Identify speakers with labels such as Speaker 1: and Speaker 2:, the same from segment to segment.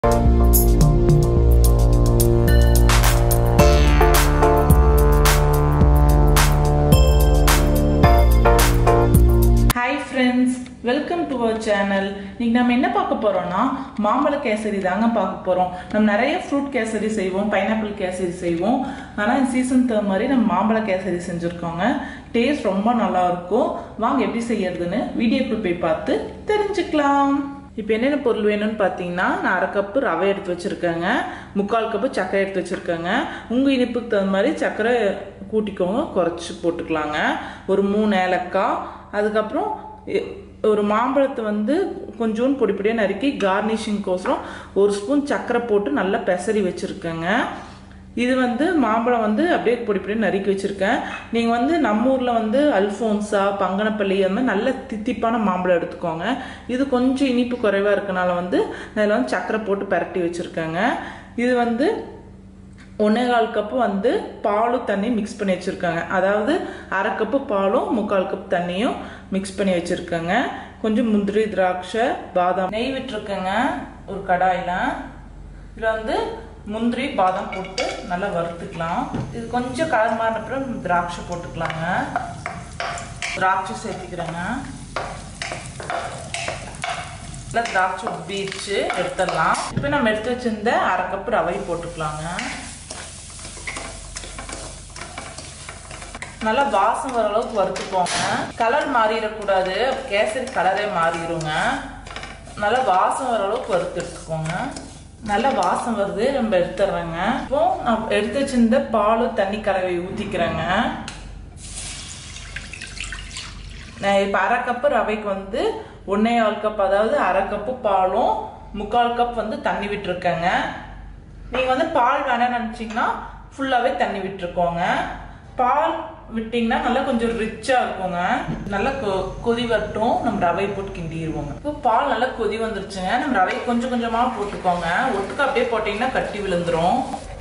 Speaker 1: hi friends welcome to our channel இன்னைக்கு நம்ம என்ன பார்க்க போறோம்னா மாம்பழ கேசரி தாங்க பார்க்க போறோம் நம்ம நிறைய ஃப்ரூட் கேசரி செய்வோம் பைனாப்பிள் கேசரி செய்வோம் ஆனால் இந்த சீசன் தகுந்த மாதிரி நம்ம மாம்பழ கேசரி செஞ்சுருக்கோங்க டேஸ்ட் ரொம்ப நல்லா இருக்கும் வாங்க எப்படி செய்யறதுன்னு வீடியோக்குள் போய் பார்த்து தெரிஞ்சுக்கலாம் இப்போ என்னென்ன பொருள் வேணும்னு பார்த்தீங்கன்னா நான் அரை கப்பு ரவை எடுத்து வச்சுருக்கேங்க முக்கால் கப்பு சர்க்கரை எடுத்து வச்சுருக்கேங்க உங்கள் இனிப்புக்கு தகுந்த மாதிரி சர்க்கரை கூட்டிக்கோங்க குறைச்சி போட்டுக்கலாங்க ஒரு மூணு ஏலக்காய் அதுக்கப்புறம் எ- ஒரு மாம்பழத்தை வந்து கொஞ்சோண்டு பொடி பொடியாக நறுக்கி கார்னிஷிங்க்கோசரம் ஒரு ஸ்பூன் சர்க்கரை போட்டு நல்லா பெசரி வச்சுருக்கேங்க இது வந்து மாம்பழம் வந்து அப்படியே பொடி பொடி நறுக்கி வச்சுருக்கேன் நீங்கள் வந்து நம்ம ஊரில் வந்து அல்ஃபோன்ஸா பங்கனப்பள்ளி அந்த மாதிரி நல்ல தித்திப்பான மாம்பழம் எடுத்துக்கோங்க இது கொஞ்சம் இனிப்பு குறைவாக இருக்கனால வந்து நான் இதில் வந்து சர்க்கரை போட்டு பரட்டி வச்சுருக்கேங்க இது வந்து ஒன்றே கால் கப்பு வந்து பாலும் தண்ணி மிக்ஸ் பண்ணி வச்சுருக்காங்க அதாவது அரை கப்பு பாலும் முக்கால் கப் தண்ணியும் மிக்ஸ் பண்ணி வச்சுருக்கேங்க கொஞ்சம் முந்திரி திராட்சை பாதாம் நெய் விட்டுருக்கேங்க ஒரு கடாயில் இதில் வந்து முந்திரி பாதாம் போட்டு நல்லா வறுத்துக்கலாம் இது கொஞ்சம் கலர் மாறின அப்புறம் திராட்சை போட்டுக்கலாங்க திராட்சை சேர்த்துக்கிறேங்க நல்லா திராட்சை உப்பிச்சு எடுத்துடலாம் இப்போ நம்ம எடுத்து வச்சிருந்த அரை கப் ரவை போட்டுக்கலாங்க நல்லா வாசம் வர அளவுக்கு வறுத்துக்கோங்க கலர் மாறிடக்கூடாது கேசரி கலரே மாறிடுங்க நல்லா வாசம் வர அளவுக்கு வறுத்து எடுத்துக்கோங்க நல்லா வாசம் வருது நம்ம எடுத்துடுறேங்க இப்போ நான் எடுத்து வச்சிருந்த பால் தண்ணி கலவை ஊற்றிக்கிறேங்க நான் இப்போ அரை கப்பு ரவைக்கு வந்து ஒன்றே கால் கப் அதாவது அரை கப்பு பாலும் முக்கால் கப் வந்து தண்ணி விட்டுருக்கேங்க நீங்கள் வந்து பால் வேணாம்னு நினச்சிங்கன்னா ஃபுல்லாகவே தண்ணி விட்டுருக்கோங்க பால் விட்டிங்கன்னா நல்லா கொஞ்சம் ரிச்சாக இருக்குங்க நல்லா கொ- கொதி வரட்டும் நம்ம ரவை போட்டு கிண்டிடுவோங்க இப்போ பால் நல்லா கொதி வந்துருச்சுங்க நம்ம ரவை கொஞ்சம் கொஞ்சமாக போட்டுக்கோங்க ஒட்டுக்க அப்படியே போட்டிங்கன்னா கட்டி விழுந்துரும்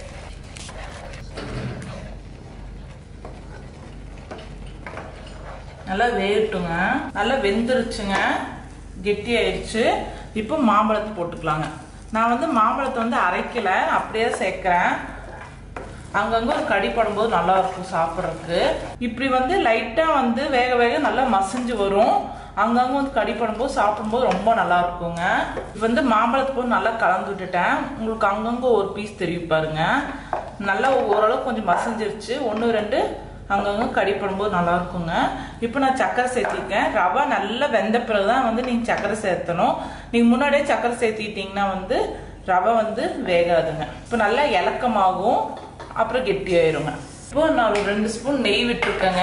Speaker 1: நல்லா வேகட்டுங்க நல்லா வெந்துருச்சுங்க கெட்டி ஆயிடுச்சு இப்போ மாம்பழத்தை போட்டுக்கலாங்க நான் வந்து மாம்பழத்தை வந்து அரைக்கல அப்படியே சேர்க்கிறேன் அங்கங்க ஒரு கடி படும்போது நல்லா இருக்கும் சாப்பிட்றதுக்கு இப்படி வந்து லைட்டா வந்து வேக வேக நல்லா மசிஞ்சு வரும் அங்கங்க வந்து கடி படும்போது சாப்பிடும்போது ரொம்ப நல்லா இருக்குங்க இப்போ வந்து மாம்பழத்தை போட்டு நல்லா கலந்து விட்டுட்டேன் உங்களுக்கு அங்கங்க ஒரு பீஸ் தெரியும் பாருங்க நல்லா ஓரளவுக்கு கொஞ்சம் மசிஞ்சிருச்சு ஒன்று ரெண்டு அங்கங்க கடி படும்போது நல்லா இருக்குங்க இப்போ நான் சக்கரை சேர்த்திருக்கேன் ரவை நல்லா வெந்த பிறகு தான் வந்து நீங்கள் சக்கரை சேர்த்தணும் நீங்கள் முன்னாடியே சக்கரை சேர்த்திட்டீங்கன்னா வந்து ரவை வந்து வேகாதுங்க இப்போ நல்லா இலக்கமாகும் அப்புறம் கெட்டியாயிருங்க இப்போ நான் ஒரு ரெண்டு ஸ்பூன் நெய் விட்டுருக்கேங்க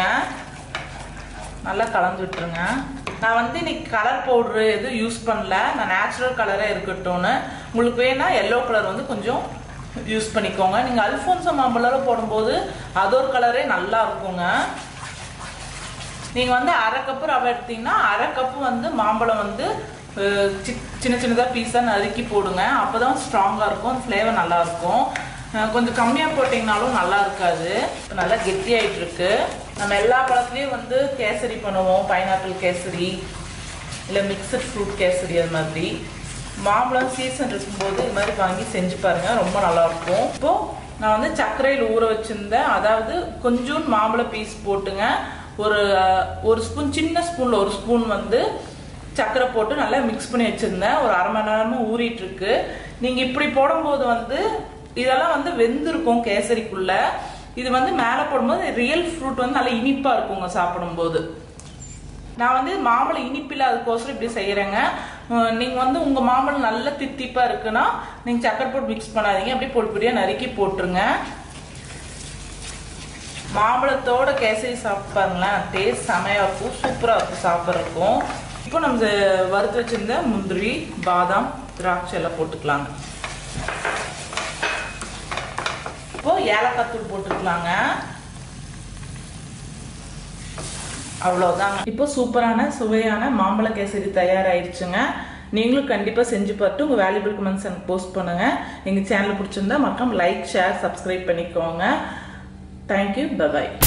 Speaker 1: நல்லா கலந்து விட்டுருங்க நான் வந்து இன்னைக்கு கலர் பவுடர் எதுவும் யூஸ் பண்ணல நான் நேச்சுரல் கலரே இருக்கட்டும்னு உங்களுக்கு வேணா எல்லோ கலர் வந்து கொஞ்சம் யூஸ் பண்ணிக்கோங்க நீங்கள் அல்ஃபோன்சோ மாம்பழம் போடும்போது அது ஒரு கலரே நல்லா இருக்குங்க நீங்கள் வந்து அரை கப்பு ரவை எடுத்தீங்கன்னா அரை கப்பு வந்து மாம்பழம் வந்து அஹ், சி- சின்ன சின்னதாக பீஸாக நறுக்கி போடுங்க அப்போ தான் ஸ்ட்ராங்காக இருக்கும் ஃப்ளேவர் நல்லா இருக்கும் அஹ், கொஞ்சம் கம்மியாக போட்டிங்கனாலும் நல்லா இருக்காது இப்போ நல்லா கெட்டியாயிட்டு இருக்கு நம்ம எல்லா பழத்துலேயும் வந்து கேசரி பண்ணுவோம் பைனாப்பிள் கேசரி இல்லை மிக்சட் ஃப்ரூட் கேசரி அது மாதிரி மாம்பழம் சீசன் இருக்கும்போது இது மாதிரி வாங்கி செஞ்சு பாருங்க ரொம்ப நல்லா இருக்கும் இப்போ நான் வந்து சர்க்கரையில் ஊற வச்சிருந்தேன் அதாவது கொஞ்சோண்டு மாம்பழ பீஸ் போட்டுங்க ஒரு அஹ், ஒரு ஸ்பூன் சின்ன ஸ்பூன்ல ஒரு ஸ்பூன் வந்து சர்க்கரை போட்டு நல்லா மிக்ஸ் பண்ணி வச்சிருந்தேன் ஒரு அரை மணி நேரமா ஊறிட்டு இருக்கு நீங்க இப்படி போடும்போது வந்து இதெல்லாம் வந்து வெந்திருக்கும் கேசரிக்குள்ள இது வந்து மேலே போடும்போது ரியல் ஃப்ரூட் வந்து நல்லா இனிப்பா இருக்குங்க சாப்பிடும்போது நான் வந்து மாம்பழம் இனிப்பில் அதுக்கோசரம் இப்படி செய்கிறேங்க நீங்கள் வந்து உங்கள் மாம்பழம் நல்ல தித்திப்பாக இருக்குன்னா நீங்கள் சக்கரை போட்டு மிக்ஸ் பண்ணாதீங்க அப்படியே பொடி பொடியாக நறுக்கி போட்டுருங்க மாம்பழத்தோட கேசரி சாப்பிட்டு பாருங்களேன் டேஸ்ட் செமையாக இருக்கும் சூப்பராக இருக்கும் சாப்பிட்றதுக்கும் இப்போ நம்ம இந்த வறுத்து வச்சிருந்த முந்திரி பாதாம் திராட்சை எல்லாம் போட்டுக்கலாங்க இப்போ ஏலக்காய் தூள் போட்டுக்கலாங்க அவ்வளோதாங்க இப்போ சூப்பரான சுவையான மாம்பழ கேசரி தயாராகிடுச்சுங்க நீங்களும் கண்டிப்பாக செஞ்சு பார்த்து உங்கள் வேல்யூபிள் கமெண்ட்ஸ் எனக்கு போஸ்ட் பண்ணுங்கள் எங்கள் சேனல் பிடிச்சிருந்தா மறக்காம லைக் ஷேர் சப்ஸ்கிரைப் பண்ணிக்கோங்க தேங்க்யூ பபாய்